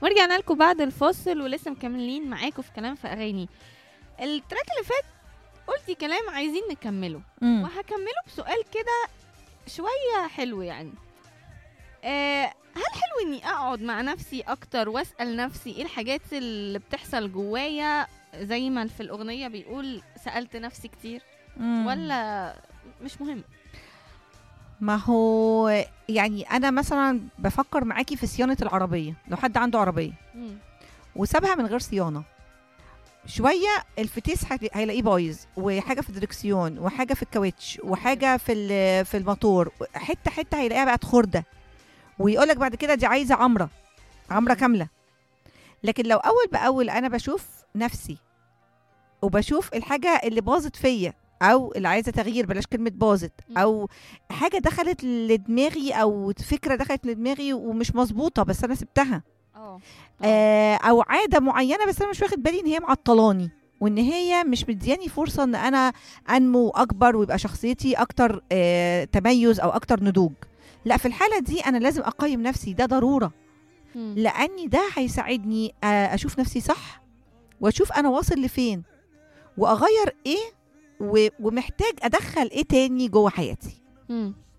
ورجعنا لكم بعد الفاصل ولسه مكملين معاكم في كلام في اغاني التراك اللي فات قلتي كلام عايزين نكمله مم. وهكمله بسؤال كده شويه حلو يعني آه هل حلو اني اقعد مع نفسي اكتر واسال نفسي ايه الحاجات اللي بتحصل جوايا زي ما في الاغنيه بيقول سالت نفسي كتير مم. ولا مش مهم ما هو يعني انا مثلا بفكر معاكي في صيانه العربيه لو حد عنده عربيه مم. وسابها من غير صيانه شويه الفتيس هت- هيلاقيه بايظ وحاجه في الدركسيون وحاجه في الكاوتش وحاجه في ال- في الموتور حته حته هيلاقيها بقت خرده ويقول لك بعد كده دي عايزه عمره عمره كامله لكن لو اول باول انا بشوف نفسي وبشوف الحاجه اللي باظت فيا او اللي عايزه تغيير بلاش كلمه باظت مم. او حاجه دخلت لدماغي او فكره دخلت لدماغي ومش مظبوطه بس انا سبتها اه آه، او عاده معينه بس انا مش واخد بالي ان هي معطلاني وان هي مش مدياني فرصه ان انا انمو اكبر ويبقى شخصيتي اكتر آه، تميز او اكتر نضوج لا في الحاله دي انا لازم اقيم نفسي ده ضروره مم. لاني ده هيساعدني آه، اشوف نفسي صح واشوف انا واصل لفين واغير ايه و- ومحتاج ادخل ايه تاني جوه حياتي مم.